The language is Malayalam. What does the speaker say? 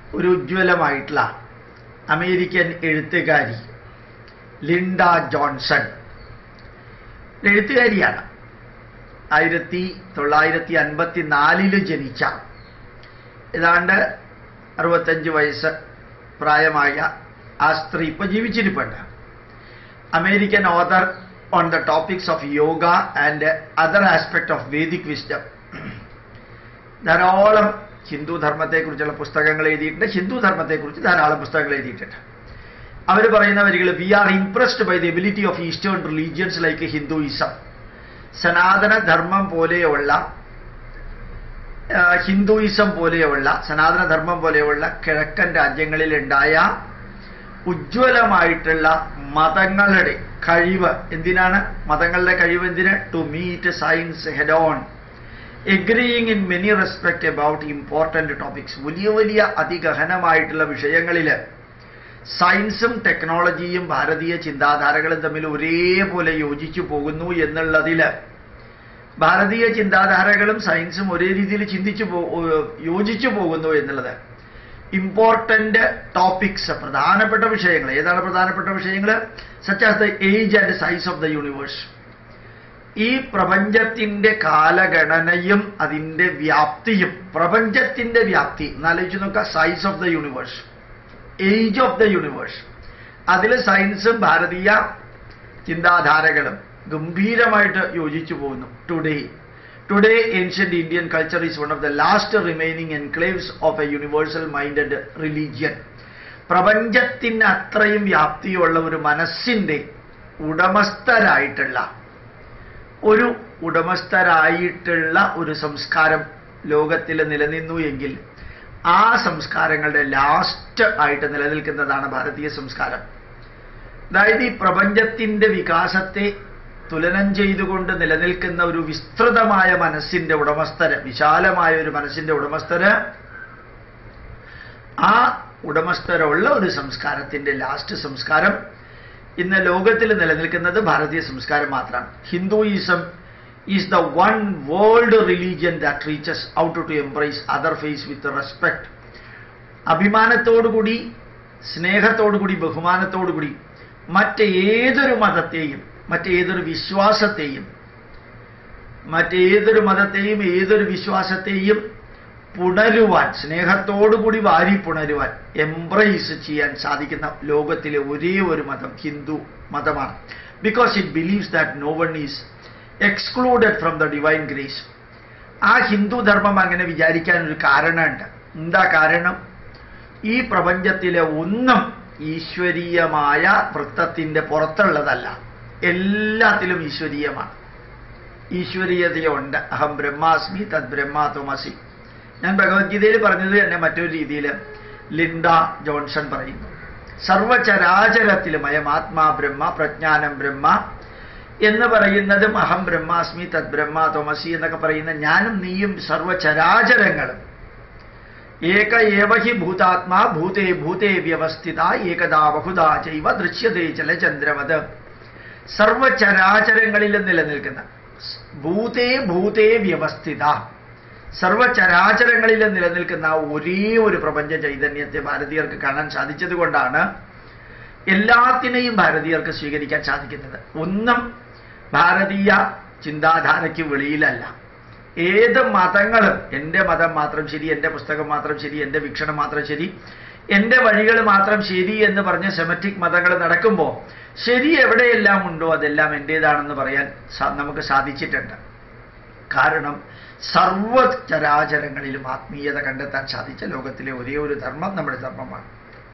ഒരു ഉജ്ജ്വലമായിട്ടുള്ള അമേരിക്കൻ എഴുത്തുകാരി ലിൻഡ ജോൺസൺ ഒരു എഴുത്തുകാരിയാണ് ആയിരത്തി തൊള്ളായിരത്തി അൻപത്തി നാലില് ജനിച്ച ഏതാണ്ട് അറുപത്തഞ്ച് വയസ്സ് പ്രായമായ ആ സ്ത്രീ ഇപ്പൊ ജീവിച്ചിരിപ്പുണ്ട് American author on the topics of yoga and other aspect of Vedic wisdom ധാരാളം ഹിന്ദു ധർമ്മത്തെക്കുറിച്ചുള്ള പുസ്തകങ്ങൾ എഴുതിയിട്ടുണ്ട് ഹിന്ദു ധർമ്മത്തെക്കുറിച്ച് ധാരാളം പുസ്തകങ്ങൾ എഴുതിയിട്ടുണ്ട് അവർ പറയുന്ന വരികൾ we are impressed by the ability of eastern religions like Hinduism Sanatana ധർമ്മം പോലെയുള്ള ആ, ഹിന്ദുയിസം പോലെയുള്ള സനാതന ധർമ്മം പോലെയുള്ള കിഴക്കൻ രാജ്യങ്ങളിൽ ഉണ്ടായ ഉജ്ജ്വലമായിട്ടുള്ള മതങ്ങളുടെ കഴിവ് എന്തിനാണ് മതങ്ങളുടെ കഴിവ് എന്തിന് to meet science head on agreeing in many respect about important topics വലിയ വലിയ അതിഗഹനമായിട്ടുള്ള വിഷയങ്ങളിൽ സയൻസും ടെക്നോളജിയും ഭാരതീയ ചിന്താധാരകളും തമ്മിൽ ഒരേപോലെ യോജിച്ചു പോകുന്നു എന്നുള്ളതിൽ ഭാരതീയ ചിന്താധാരകളും സയൻസും ഒരേ രീതിയിൽ ചിന്തിച്ചു പോ യോജിച്ചു പോകുന്നു എന്നുള്ളത് ഇമ്പോർട്ടൻ്റ് ടോപ്പിക്സ് പ്രധാനപ്പെട്ട വിഷയങ്ങൾ ഏതാണ് പ്രധാനപ്പെട്ട വിഷയങ്ങൾ such as the age and size of the universe ഈ പ്രപഞ്ചത്തിന്റെ കാലഗണനയും അതിന്റെ വ്യാപ്തിയും പ്രപഞ്ചത്തിന്റെ വ്യാപ്തി എന്നാലോചിച്ച് നോക്കുക size of the universe age of the universe അതിൽ സയൻസും ഭാരതീയ ചിന്താധാരകളും ഗംഭീരമായിട്ട് യോജിച്ചു പോകുന്നു today today ancient Indian culture is one of the last remaining enclaves of a universal minded religion പ്രപഞ്ചത്തിന് അത്രയും വ്യാപ്തിയുള്ള ഒരു മനസ്സിന്റെ ഉടമസ്ഥരായിട്ടുള്ള ഒരു ഉടമസ്ഥരായിട്ടുള്ള ഒരു സംസ്കാരം ലോകത്തിൽ നിലനിന്നു എങ്കിൽ ആ സംസ്കാരങ്ങളുടെ ലാസ്റ്റ് ആയിട്ട് നിലനിൽക്കുന്നതാണ് ഭാരതീയ സംസ്കാരം അതായത് ഈ പ്രപഞ്ചത്തിന്റെ വികാസത്തെ തുലനം ചെയ്തുകൊണ്ട് നിലനിൽക്കുന്ന ഒരു വിസ്തൃതമായ മനസ്സിന്റെ ഉടമസ്ഥര് വിശാലമായ ഒരു മനസ്സിന്റെ ഉടമസ്ഥര് ആ ഉടമസ്ഥരുള്ള ഒരു സംസ്കാരത്തിന്റെ ലാസ്റ്റ് സംസ്കാരം ഇന്ന് ലോകത്തിൽ നിലനിൽക്കുന്നത് ഭാരതീയ സംസ്കാരം മാത്രമാണ് Hinduism is the one world religion that reaches out to embrace other faith with respect അഭിമാനത്തോടുകൂടി സ്നേഹത്തോടുകൂടി ബഹുമാനത്തോടുകൂടി മറ്റേതൊരു മതത്തെയും മറ്റേതൊരു വിശ്വാസത്തെയും മറ്റേതൊരു മതത്തെയും ഏതൊരു വിശ്വാസത്തെയും പുണരുവാൻ സ്നേഹത്തോടുകൂടി വാരി പുണരുവാൻ എംബ്രൈസ് ചെയ്യാൻ സാധിക്കുന്ന ലോകത്തിലെ ഒരേ ഒരു മതം ഹിന്ദു മതമാണ് because it believes that no one is excluded from the divine grace ആ ഹിന്ദു ധർമ്മം അങ്ങനെ വിചാരിക്കാൻ ഒരു കാരണമുണ്ട് എന്താ കാരണം ഈ പ്രപഞ്ചത്തിലെ ഒന്നും ഈശ്വരീയമായ വൃത്തത്തിന്റെ പുറത്തുള്ളതല്ല എല്ലാത്തിലും ഈശ്വരീയമാണ് ഈശ്വരീയതയുണ്ട് അഹം ബ്രഹ്മാസ്മി തദ് ബ്രഹ്മാത്വമസി ഞാൻ ഭഗവത്ഗീതയിൽ പറഞ്ഞത് തന്നെ മറ്റൊരു രീതിയിൽ ലിൻഡ ജോൺസൺ പറയുന്നു സർവചരാചരത്തിലും അയം ആത്മാ ബ്രഹ്മ പ്രജ്ഞാനം ബ്രഹ്മ എന്ന് പറയുന്നതും അഹം ബ്രഹ്മാസ്മി തദ് ബ്രഹ്മാത്വമസി എന്നൊക്കെ പറയുന്ന ഞാനും നീയും സർവചരാചരങ്ങളും ഏക ഏവ ഹി ഭൂതാത്മാ ഭൂതേ ഭൂതേ വ്യവസ്ഥിത ഏകദാ ബഹുദാ ചൈവ ദൃശ്യതേ ചലചന്ദ്രവത് സർവചരാചരങ്ങളിലും നിലനിൽക്കുന്ന ഭൂതേ ഭൂതേ വ്യവസ്ഥിത സർവചരാചരങ്ങളിലും നിലനിൽക്കുന്ന ഒരേ ഒരു പ്രപഞ്ച ചൈതന്യത്തെ ഭാരതീയർക്ക് കാണാൻ സാധിച്ചത് കൊണ്ടാണ് എല്ലാത്തിനെയും ഭാരതീയർക്ക് സ്വീകരിക്കാൻ സാധിക്കുന്നത് ഒന്നും ഭാരതീയ ചിന്താധാരയ്ക്ക് വെളിയിലല്ല ഏത് മതങ്ങളും എൻ്റെ മതം മാത്രം ശരി എൻ്റെ പുസ്തകം മാത്രം ശരി എൻ്റെ വീക്ഷണം മാത്രം ശരി എൻ്റെ വഴികൾ മാത്രം ശരി എന്ന് പറഞ്ഞ് സെമറ്റിക് മതങ്ങൾ നടക്കുമ്പോൾ ശരി എവിടെയെല്ലാം ഉണ്ടോ അതെല്ലാം എൻ്റേതാണെന്ന് പറയാൻ സാ- നമുക്ക് സാധിച്ചിട്ടുണ്ട് കാരണം സർവ്വ ചരാചരങ്ങളിലും ആത്മീയത കണ്ടെത്താൻ സാധിച്ച ലോകത്തിലെ ഒരേ ഒരു ധർമ്മം നമ്മുടെ ധർമ്മമാണ്